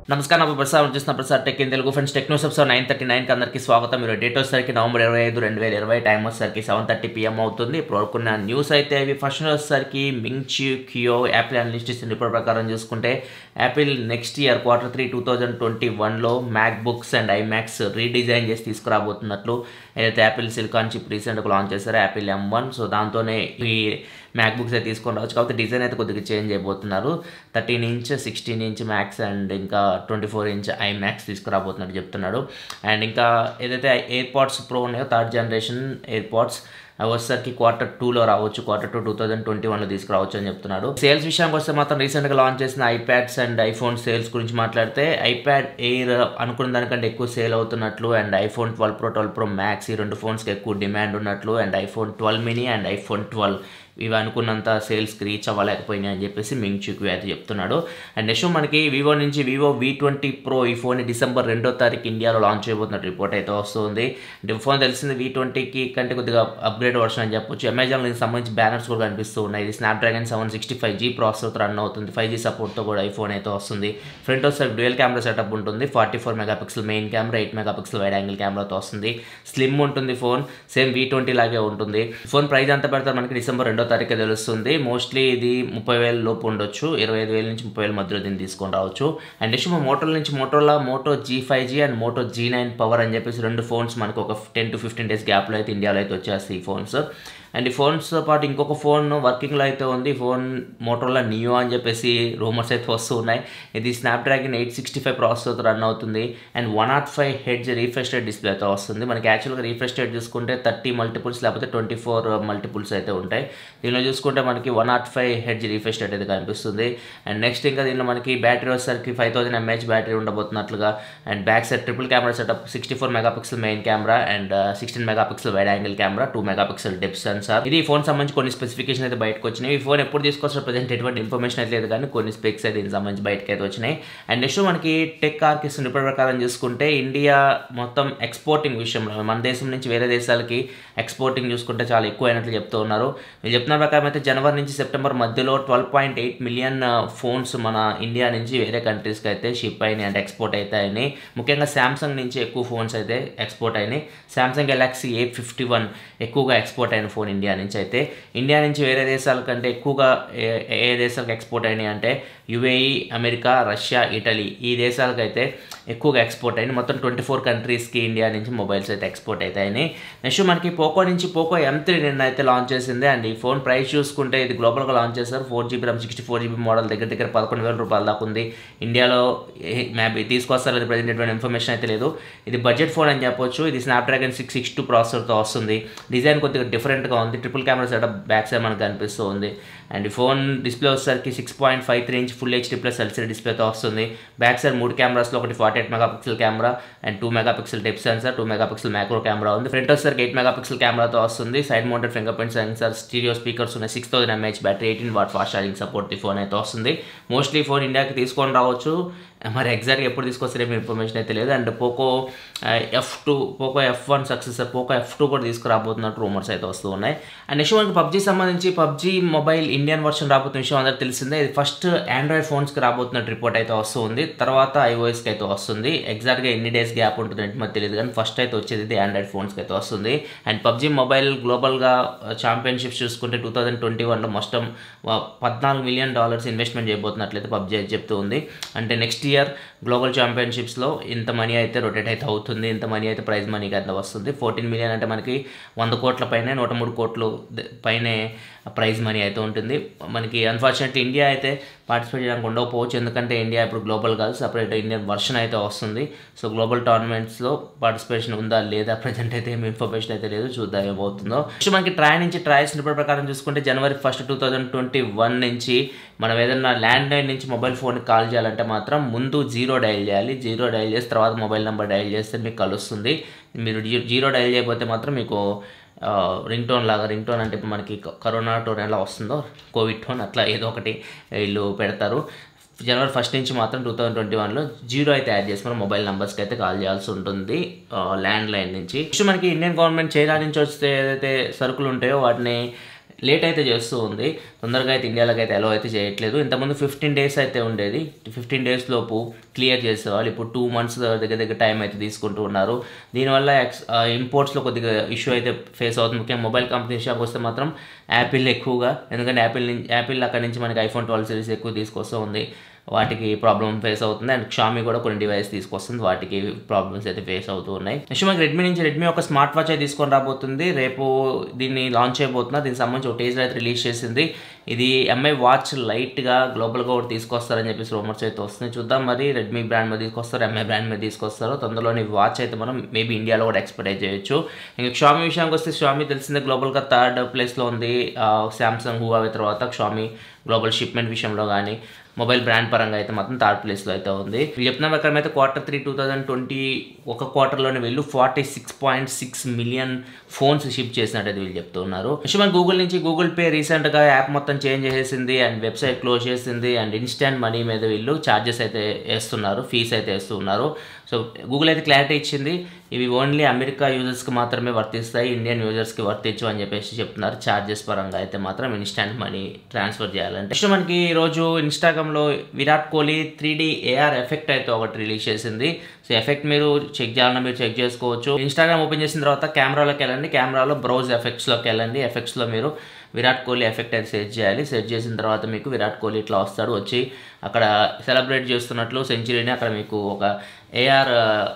నమస్కారం నా ప్రసాద్ చూస్తున్న Prasad tech in Telugu friends tech news episode nine thirty నైన్కి అందరికీ స్వాగతం మీరు డేట్ వచ్చేసరికి నవంబర్ ఇరవై ఐదు రెండు వేల ఇరవై టైం వచ్చేసరికి సెవెన్ థర్టీ పిఎం అవుతుంది ఇప్పుడు వరకున్న న్యూస్ అయితే ఇవి ఫస్ట్ వచ్చేసరికి మింగ్చి కియో యాపిల్ అనలిస్ట్ ఇచ్చిన రిపోర్ట్ ప్రకారం చూసుకుంటే Apple next year quarter three two thousand twenty వన్లో MacBooks and iMacs redesign చేసి తీసుకురాబోతున్నట్లు ఏదైతే యాపిల్ సిలికాన్ చిప్ రీసెంట్గా లాంచ్ చేశారో యాపిల్ ఎం వన్ సో దాంతోనే ఈ మ్యాక్ బుక్స్ అయితే తీసుకొని రావచ్చు కాబట్టి డిజైన్ అయితే కొద్దిగా చేంజ్ అయిపోతున్నారు thirteen inch sixteen inch Macs and ఇంకా twenty four inch iMacs తీసుకురాబోతున్నట్టు చెప్తున్నాడు అండ్ ఇంకా ఏదైతే ఎయిర్ పాడ్స్ ప్రో ఉన్నాయో థర్డ్ జనరేషన్ ఎయిర్ పాడ్స్ అవి వచ్చేసరికి క్వార్టర్ టూలో రావచ్చు quarter two two thousand twenty వన్లో తీసుకురావచ్చు అని చెప్తున్నాడు సేల్స్ విషయానికి వస్తే మాత్రం రీసెంట్గా లాంచ్ చేసిన ఐప్యాడ్స్ అండ్ ఐఫోన్ సేల్స్ గురించి మాట్లాడితే ఐప్యాడ్ ఎయిర్ అనుకున్న దానికంటే ఎక్కువ సేల్ అవుతున్నట్లు and iPhone twelve pro twelve pro max ఈ రెండు ఫోన్స్కి ఎక్కువ డిమాండ్ ఉన్నట్లు and iPhone twelve mini and iPhone twelve ఇవి అనుకున్నంత సేల్స్కి రీచ్ అవ్వలేకపోయినాయి అని చెప్పేసి మింగ్ చిక్వి అయితే చెప్తున్నాడు అండ్ నెక్స్ట్ మనకి వివో నుంచి వివో వి ట్వంటీ ప్రో ఈ ఫోన్ డిసెంబర్ రెండో తారీఖు ఇండియాలో లాంచ్ చేయబోతున్నట్టు రిపోర్ట్ అయితే వస్తుంది అంటే ఫోన్ తెలిసింది వి ట్వంటీకి కంటే కొద్దిగా అప్గ్రేడ్ వర్షన్ అని చెప్పొచ్చు అమెజాన్ దీనికి సంబంధించి బ్యానర్స్ కూడా కనిపిస్తూ ఉన్నాయి ఇది Snapdragon seven sixty five G processor run అవుతుంది ఫైవ్ జీ సపోర్ట్తో కూడా ఈ ఫోన్ అయితే వస్తుంది ఫ్రంట్ వచ్చే డ్యూయల్ కెమెరా సెటప్ ఉంటుంది forty four megapixel main camera eight megapixel wide angle కెమెరాతో వస్తుంది స్లిమ్ ఉంటుంది ఫోన్ సేమ్ వి ట్వంటీ లాగే ఉంటుంది ఫోన్ ప్రైస్ ఎంత పెడతారు మనకి డిసెంబర్ రెండో తారీఖు తెలుస్తుంది మోస్ట్లీ ఇది ముప్పై వేల లోపు ఉండొచ్చు ఇరవై ఐదు వేల నుంచి ముప్పై వేల మధ్యలో దీన్ని తీసుకొని రావచ్చు అండ్ నెక్స్ట్ మా మోటోల నుంచి Motorola Moto G five G and Moto G nine power అని చెప్పేసి రెండు ఫోన్స్ మనకు ఒక టెన్ టు ఫిఫ్టీన్ డేస్ గ్యాప్లో అయితే ఇండియాలో అయితే వచ్చేస్తాయి ఈ ఫోన్స్ అండ్ ఈ ఫోన్స్తో పాటు ఇంకొక ఫోన్ వర్కింగ్లో అయితే ఉంది ఫోన్ మోటోలా నియో అని చెప్పేసి రూమర్స్ అయితే వస్తూ ఉన్నాయి ఇది స్నాప్డ్రాగన్ ఎయిట్ సిక్స్టీ ఫైవ్ ప్రాసెసర్తో రన్ అవుతుంది and one not five hertz refresh rate డిస్ప్లేతో వస్తుంది మనకి యాక్చువల్గా రీఫ్రెష్ రేట్ చూసుకుంటే థర్టీ మల్టిపుల్స్ లేకపోతే ట్వంటీ ఫోర్ మల్టిపుల్స్ అయితే ఉంటాయి దీనిలో చూసుకుంటే మనకి one not five hertz refresh rate అయితే కనిపిస్తుంది అండ్ నెక్స్ట్ ఇంకా దీనిలో మనకి బ్యాటరీ వచ్చేసరికి ఫైవ్ థౌసండ్ ఎంహెచ్ బ్యాటరీ ఉండబోతున్నట్లుగా and back side triple camera setup sixty four megapixel main camera and sixteen megapixel wide angle camera two megapixel depth sensor ఇది ఈ phone సంబంధించి కొన్ని స్పెసిఫికేషన్ అయితే బయటకు వచ్చినాయి ఈ ఫోన్ ఎప్పుడు తీసుకొచ్చిన ప్రజెంట్ ఎటువంటి ఇన్ఫర్మేషన్ అయితే లేదు కానీ కొన్ని స్పెక్స్ అయితే దీనికి సంబంధించి బయటకు అయితే వచ్చినాయి అండ్ నెక్స్ట్ మనకి టెక్ ఆర్కిస్ రిపోర్ట్ ప్రకారం చూసుకుంటే ఇండియా మొత్తం ఎక్స్పోర్టింగ్ విషయంలో మన దేశం నుంచి వేరే దేశాలకి ఎక్స్పోర్టింగ్ చూసుకుంటే చాలా ఎక్కువ అయినట్లు చెప్తూ ఉన్నారు వీళ్ళు చెప్తున్న ప్రకారం అయితే జనవరి నుంచి సెప్టెంబర్ మధ్యలో twelve point eight million phones మన ఇండియా నుంచి వేరే కంట్రీస్కి అయితే షిప్ అయినాయి అంటే ఎక్స్పోర్ట్ అయితే అయినాయి ముఖ్యంగా శాంసంగ్ నుంచి ఎక్కువ ఫోన్స్ అయితే ఎక్స్పోర్ట్ అయినాయి Samsung Galaxy A fifty one ఎక్కువగా ఎక్స్పోర్ట్ అయిన ఫోన్ ఇండియా నుంచి అయితే ఇండియా నుంచి వేరే దేశాల కంటే ఎక్కువగా ఏ ఏ దేశాలకు ఎక్స్పోర్ట్ అయినాయి అంటే యుఏఈ అమెరికా రష్యా ఇటలీ ఈ దేశాలకైతే ఎక్కువగా ఎక్స్పోర్ట్ అయినాయి మొత్తం ట్వంటీ ఫోర్ కంట్రీస్కి ఇండియా నుంచి మొబైల్స్ అయితే ఎక్స్పోర్ట్ అయితే అయినాయి నెక్స్ట్ మనకి పోకో నుంచి పోకో ఎం త్రీ నిన్న అయితే లాంచ్ చేసింది అండ్ ఈ ఫోన్ ప్రైస్ చూసుకుంటే ఇది గ్లోబల్గా లాంచ్ చేశారు four GB RAM sixty four GB model దగ్గర దగ్గర పదకొండు వేల రూపాయల దాకా ఉంది ఇండియాలో మ్యాబీ తీసుకొస్తారు అది ప్రజెంట్ ఎటువంటి ఇన్ఫర్మేషన్ అయితే లేదు ఇది బడ్జెట్ ఫోన్ అని చెప్పొచ్చు ఇది స్నాప్డ్రాగన్ సిక్స్ సిక్స్ టూ ప్రాసెసర్తో వస్తుంది డిజైన్ కొద్దిగా డిఫరెంట్గా ఉంది triple camera setup back side మనకు కనిపిస్తూ ఉంది అండ్ ఈ ఫోన్ డిస్ప్లే వచ్చేసరికి six point five three inch full HD plus LCD డిస్ప్లేతో వస్తుంది బ్యాక్ సైడ్ మూడు కెమెరాస్లో ఒకటి forty eight megapixel camera and two megapixel depth sensor two megapixel macro camera ఉంది ఫ్రంట్ వచ్చేసరికి ఎయిట్ మెగాపిక్సెల్ కెమెరాతో వస్తుంది side mounted fingerprint sensor stereo speakers ఉన్నాయి six thousand MH battery eighteen watt fast charging support ఈ phone అయితే వస్తుంది mostly phone ఇండియాకి తీసుకొని రావచ్చు మరి ఎగ్జాక్ట్గా ఎప్పుడు తీసుకొస్తారేమో ఇన్ఫర్మేషన్ అయితే లేదు and Poco F two Poco F one success Poco F two కూడా తీసుకురాబోతున్నట్టు రూమర్స్ అయితే వస్తూ ఉన్నాయి అండ్ నెక్స్ట్ మనకి పబ్జీ సంబంధించి పబ్జీ మొబైల్ ఇండియన్ వర్షన్ రాబోతున్న విషయం అందరికీ తెలిసిందే ఇది ఫస్ట్ ఆండ్రాయిడ్ ఫోన్స్కి రాబోతున్నట్టు రిపోర్ట్ అయితే వస్తుంది తర్వాత ఐఓఎస్కి అయితే వస్తుంది ఎగ్జాక్ట్గా ఎన్ని డేస్ గ్యాప్ ఉంటుంది అంటే మాకు తెలియదు కానీ ఫస్ట్ అయితే వచ్చేది ఇది ఆండ్రాయిడ్ ఫోన్స్కి అయితే వస్తుంది అండ్ పబ్జీ మొబైల్ గ్లోబల్గా ఛాంపియన్షిప్స్ చూసుకుంటే టూ థౌజండ్ ట్వంటీ వన్లో మొత్తం పద్నాలుగు మిలియన్ డాలర్స్ ఇన్వెస్ట్మెంట్ చేయబోతున్నట్లయితే పబ్జీ అయితే చెప్తూ ఉంది అంటే నెక్స్ట్ ఇయర్ గ్లోబల్ ఛాంపియన్షిప్స్లో ఇంత మనీ అయితే రొటేట్ అయితే అవుతుంది ఇంత మనీ అయితే ప్రైజ్ మనీకి అంత వస్తుంది ఫోర్టీన్ మిలియన్ అంటే మనకి వంద కోట్ల పైనే నూట మూడు కోట్లు పైనే ప్రైజ్ మనీ అయితే ఉంటుంది మనకి అన్ఫార్చునేట్లీ ఇండియా అయితే పార్టిసిపేట్ చేయడానికి ఉండకపోవచ్చు ఎందుకంటే ఇండియా ఇప్పుడు గ్లోబల్ కాదు సపరేట్ ఇండియన్ వర్షన్ అయితే వస్తుంది సో గ్లోబల్ టోర్నమెంట్స్లో పార్టిసిపేషన్ ఉందా లేదా ప్రజెంట్ అయితే ఏమి ఇన్ఫర్మేషన్ అయితే లేదు చూద్దాం ఏమవుతుందో నెక్స్ట్ మనకి ట్రై నుంచి ట్రయల్స్ రిపోర్ట్ ప్రకారం చూసుకుంటే జనవరి first two thousand twenty one నుంచి మనం ఏదైనా ల్యాండ్ లైన్ నుంచి మొబైల్ ఫోన్కి కాల్ చేయాలంటే మాత్రం ముందు జీరో డయల్ చేయాలి జీరో డయల్ చేసి తర్వాత మొబైల్ నెంబర్ డయల్ చేస్తే మీకు కలుస్తుంది మీరు జీరో డయల్ చేయకపోతే మాత్రం మీకు రింగ్ టోన్ లాగా రింగ్ టోన్ అంటే ఇప్పుడు మనకి కరోనా టోన్ ఎలా వస్తుందో కోవిడ్ టోన్ అట్లా ఏదో ఒకటి వీళ్ళు పెడతారు జనవరి ఫస్ట్ నుంచి మాత్రం టూ థౌజండ్ ట్వంటీ వన్లో జీరో అయితే యాడ్ చేసి మనం మొబైల్ నెంబర్స్కి అయితే కాల్ చేయాల్సి ఉంటుంది ల్యాండ్ లైన్ నుంచి నెక్స్ట్ మనకి ఇండియన్ గవర్నమెంట్ చైనా నుంచి వస్తే ఏదైతే సరుకులు ఉంటాయో వాటిని లేట్ అయితే చేస్తూ ఉంది తొందరగా అయితే ఇండియాలోకి అయితే అలో అయితే చేయట్లేదు ఇంతకుముందు ఫిఫ్టీన్ డేస్ అయితే ఉండేది ఫిఫ్టీన్ డేస్ లోపు క్లియర్ చేసేవాళ్ళు ఇప్పుడు టూ మంత్స్ దగ్గర దగ్గర టైం అయితే తీసుకుంటూ ఉన్నారు దీనివల్ల ఎక్స్ ఇంపోర్ట్స్లో కొద్దిగా ఇష్యూ అయితే ఫేస్ అవుతుంది ముఖ్యంగా మొబైల్ కంపెనీ విషయానికి వస్తే మాత్రం యాపిల్ ఎక్కువగా ఎందుకంటే యాపిల్ నుంచి యాపిల్ అక్కడ నుంచి మనకి ఐఫోన్ ట్వెల్వ్ సిరీస్ ఎక్కువ తీసుకొస్తూ ఉంది వాటికి ప్రాబ్లమ్ ఫేస్ అవుతుంది అండ్ షామీ కూడా కొన్ని డివైస్ తీసుకొస్తుంది వాటికి ప్రాబ్లమ్స్ అయితే ఫేస్ అవుతూ ఉన్నాయి నెక్స్ట్ మనకి రెడ్మీ నుంచి రెడ్మీ ఒక స్మార్ట్ వాచ్ అయితే తీసుకొని రాబోతుంది రేపు దీన్ని లాంచ్ చేయబోతున్నా దీనికి సంబంధించి ఒక టేజర్ అయితే రిలీజ్ చేసింది ఇది ఎంఐ వాచ్ లైట్గా గ్లోబల్గా ఒకటి తీసుకొస్తారని చెప్పేసి రూమర్స్ అయితే వస్తున్నాయి చూద్దాం మరి రెడ్మీ బ్రాండ్ మీద తీసుకొస్తారు ఎంఐ బ్రాండ్ మీద తీసుకొస్తారు తొందరలోని వాచ్ అయితే మనం మేబీ ఇండియాలో కూడా ఎక్స్పెక్ట్ చేయొచ్చు ఇంకా షామీ విషయానికి వస్తే షామీ తెలిసిందే గ్లోబల్గా థర్డ్ ప్లేస్లో ఉంది శాంసంగ్ హువావే తర్వాత షామీ గ్లోబల్ షిప్మెంట్ విషయంలో కానీ మొబైల్ బ్రాండ్ పరంగా అయితే మాత్రం థర్డ్ ప్లేస్లో అయితే ఉంది వీళ్ళు చెప్తున్న ప్రకారం అయితే quarter three two thousand twenty ఒక క్వార్టర్లోనే వీళ్ళు forty six point six million phones ship చేసినట్టు అయితే వీళ్ళు చెప్తున్నారు నెక్స్ట్ మన గూగుల్ నుంచి గూగుల్ పే రీసెంట్గా యాప్ మొత్తం చేంజ్ చేసేసింది అండ్ వెబ్సైట్ క్లోజ్ చేసింది అండ్ ఇన్స్టాంట్ మనీ మీద వీళ్ళు ఛార్జెస్ అయితే వేస్తున్నారు ఫీస్ అయితే వేస్తున్నారు సో గూగుల్ అయితే క్లారిటీ ఇచ్చింది ఇవి ఓన్లీ అమెరికా యూజర్స్కి మాత్రమే వర్తిస్తాయి ఇండియన్ యూజర్స్కి వర్తించు అని చెప్పేసి చెప్తున్నారు ఛార్జెస్ పరంగా అయితే మాత్రం ఇన్స్టాంట్ మనీ ట్రాన్స్ఫర్ చేయాలంటే నెక్స్ట్ మనకి ఈరోజు ఇన్స్టాగ్రామ్లో Virat Kohli three D AR effect అయితే ఒకటి రిలీజ్ చేసింది సో ఎఫెక్ట్ మీరు చెక్ చేయాలన్నా మీరు చెక్ చేసుకోవచ్చు ఇన్స్టాగ్రామ్ ఓపెన్ చేసిన తర్వాత కెమెరాలోకి వెళ్ళండి కెమెరాలో బ్రౌజ్ ఎఫెక్ట్స్లోకి వెళ్ళండి ఎఫెక్ట్స్లో మీరు విరాట్ కోహ్లీ ఎఫెక్ట్ అయితే సెట్ చేయాలి సెట్ చేసిన తర్వాత మీకు విరాట్ కోహ్లీ ఇట్లా వస్తాడు వచ్చి అక్కడ సెలబ్రేట్ చేస్తున్నట్లు సెంచరీని అక్కడ మీకు ఒక ఏఆర్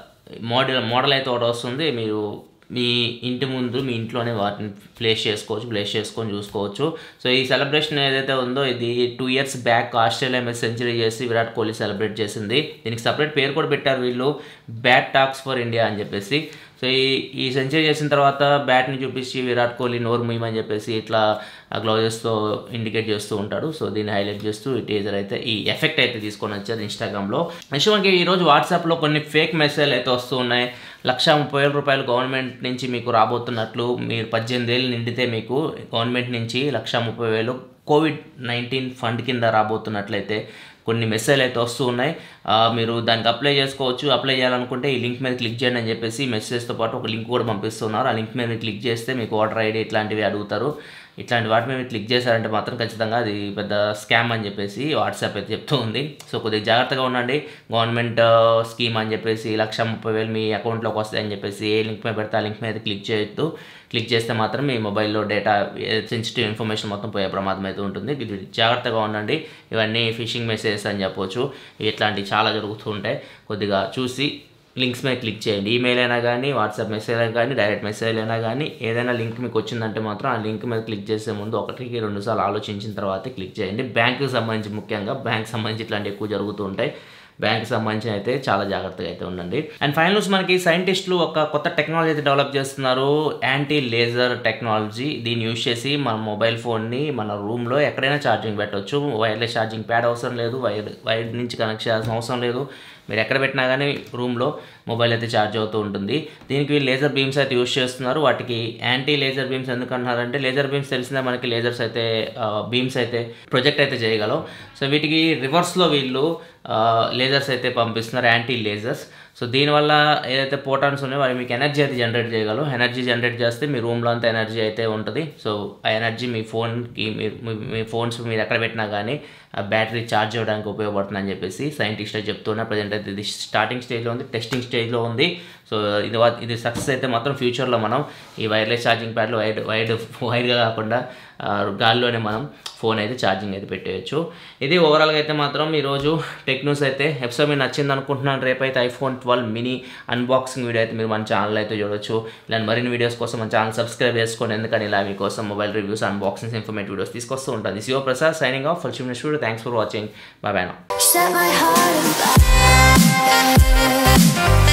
మోడల్ మోడల్ అయితే ఒకటి వస్తుంది మీరు మీ ఇంటి ముందు మీ ఇంట్లోనే వాటిని ప్లేస్ చేసుకోవచ్చు ప్లేస్ చేసుకొని చూసుకోవచ్చు సో ఈ సెలబ్రేషన్ ఏదైతే ఉందో ఇది టూ ఇయర్స్ బ్యాక్ ఆస్ట్రేలియా మీద సెంచరీ చేసి విరాట్ కోహ్లీ సెలబ్రేట్ చేసింది దీనికి సపరేట్ పేరు కూడా పెట్టారు వీళ్ళు బ్యాట్ టాక్స్ ఫర్ ఇండియా అని చెప్పేసి సో ఈ ఈ సెంచరీ చేసిన తర్వాత బ్యాట్ని చూపించి విరాట్ కోహ్లీ నోరు ముయ్యమని చెప్పేసి ఇట్లా గ్లౌజెస్తో ఇండికేట్ చేస్తూ ఉంటాడు సో దీన్ని హైలైట్ చేస్తూ ఈ టీజర్ అయితే ఈ ఎఫెక్ట్ అయితే తీసుకొని వచ్చారు ఇన్స్టాగ్రామ్లో నెక్స్ట్ మనకి ఈరోజు వాట్సాప్లో కొన్ని ఫేక్ మెసేజ్లు అయితే వస్తూ ఉన్నాయి లక్ష ముప్పై వేల రూపాయలు గవర్నమెంట్ నుంచి మీకు రాబోతున్నట్లు మీరు పద్దెనిమిది ఏళ్ళు నిండితే మీకు గవర్నమెంట్ నుంచి లక్ష ముప్పై వేలు కోవిడ్ నైన్టీన్ ఫండ్ కింద రాబోతున్నట్లయితే కొన్ని మెసేజ్లు అయితే వస్తూ ఉన్నాయి మీరు దానికి అప్లై చేసుకోవచ్చు అప్లై చేయాలనుకుంటే ఈ లింక్ మీద క్లిక్ చేయండి అని చెప్పేసి మెసేజ్తో పాటు ఒక లింక్ కూడా పంపిస్తున్నారు ఆ లింక్ మీద క్లిక్ చేస్తే మీకు ఓటర్ ఐడి ఇట్లాంటివి అడుగుతారు ఇట్లాంటి వాటి మీద క్లిక్ చేశారంటే మాత్రం ఖచ్చితంగా అది పెద్ద స్కామ్ అని చెప్పేసి వాట్సాప్ అయితే చెప్తూ ఉంది సో కొద్దిగా జాగ్రత్తగా ఉండండి గవర్నమెంట్ స్కీమ్ అని చెప్పేసి లక్ష ముప్పై వేలు మీ అకౌంట్లోకి వస్తాయని చెప్పేసి ఏ లింక్ మీద పెడితే ఆ లింక్ మీద క్లిక్ చేయొద్దు క్లిక్ చేస్తే మాత్రం మీ మొబైల్లో డేటా సెన్సిటివ్ ఇన్ఫర్మేషన్ మొత్తం పోయే ప్రమాదం అయితే ఉంటుంది ఇది జాగ్రత్తగా ఉండండి ఇవన్నీ ఫిషింగ్ మెసేజెస్ అని చెప్పొచ్చు ఇట్లాంటివి చాలా జరుగుతూ ఉంటాయి కొద్దిగా చూసి లింక్స్ మీద క్లిక్ చేయండి ఈమెయిల్ అయినా కానీ వాట్సాప్ మెసేజ్ అయినా కానీ డైరెక్ట్ మెసేజ్ అయినా కానీ ఏదైనా లింక్ మీకు వచ్చిందంటే మాత్రం ఆ లింక్ మీద క్లిక్ చేసే ముందు ఒకటికి రెండు సార్లు ఆలోచించిన తర్వాత క్లిక్ చేయండి బ్యాంకుకి సంబంధించి ముఖ్యంగా బ్యాంక్ సంబంధించి ఇట్లాంటివి ఎక్కువ జరుగుతూ ఉంటాయి బ్యాంక్ సంబంధించి అయితే చాలా జాగ్రత్తగా అయితే ఉండండి అండ్ ఫైనల్ న్యూస్ మనకి సైంటిస్టులు ఒక కొత్త టెక్నాలజీ అయితే డెవలప్ చేస్తున్నారు యాంటీ లేజర్ టెక్నాలజీ దీన్ని యూజ్ చేసి మన మొబైల్ ఫోన్ని మన రూమ్లో ఎక్కడైనా ఛార్జింగ్ పెట్టవచ్చు వైర్లెస్ ఛార్జింగ్ ప్యాడ్ అవసరం లేదు వైర్ వైర్ నుంచి కనెక్ట్ చేయాల్సిన అవసరం లేదు మీరు ఎక్కడ పెట్టినా కానీ రూమ్లో మొబైల్ అయితే ఛార్జ్ అవుతూ ఉంటుంది దీనికి వీళ్ళు లేజర్ బీమ్స్ అయితే యూజ్ చేస్తున్నారు వాటికి యాంటీ లేజర్ బీమ్స్ ఎందుకు అంటున్నారంటే లేజర్ బీమ్స్ తెలిసిందే మనకి లేజర్స్ అయితే బీమ్స్ అయితే ప్రొజెక్ట్ అయితే చేయగలవు సో వీటికి రివర్స్లో వీళ్ళు లేజర్స్ అయితే పంపిస్తున్నారు యాంటీ లేజర్స్ సో దీనివల్ల ఏదైతే పోటాన్స్ ఉన్నాయో అవి మీకు ఎనర్జీ అయితే జనరేట్ చేయగలవు ఎనర్జీ జనరేట్ చేస్తే మీ రూమ్లో అంతా ఎనర్జీ అయితే ఉంటుంది సో ఆ ఎనర్జీ మీ ఫోన్కి మీ ఫోన్స్ మీరు ఎక్కడ పెట్టినా కానీ ఆ బ్యాటరీ ఛార్జ్ అవ్వడానికి ఉపయోగపడుతుందని చెప్పేసి సైంటిస్టులు చెప్తున్నారు ప్రజెంట్ అయితే ఇది స్టార్టింగ్ స్టేజ్లో ఉంది టెస్టింగ్ స్టేజ్లో ఉంది సో ఇది ఇది సక్సెస్ అయితే మాత్రం ఫ్యూచర్లో మనం ఈ వైర్లెస్ ఛార్జింగ్ ప్యాడ్లు వైడ్ వైడ్ వైడ్గా కాకుండా గాల్లోనే మనం ఫోన్ అయితే ఛార్జింగ్ అయితే పెట్టేయచ్చు ఇది ఓవరాల్గా అయితే మాత్రం ఈరోజు టెక్ న్యూస్ అయితే ఎపిసోడ్ మీరు నచ్చింది అనుకుంటున్నాను రేపైతే iPhone twelve mini unboxing video అయితే మీరు మన ఛానల్ అయితే చూడొచ్చు ఇలాంటి మరిన్ని వీడియోస్ కోసం మన ఛానల్ సబ్స్క్రైబ్ చేసుకోండి ఎందుకని ఇలా మీకోసం mobile reviews unboxings informative videos తీసుకొస్తూ ఉంటుంది Shiva Prasad signing off for చిన్న studio thanks for watching bye bye Set my heart on fire.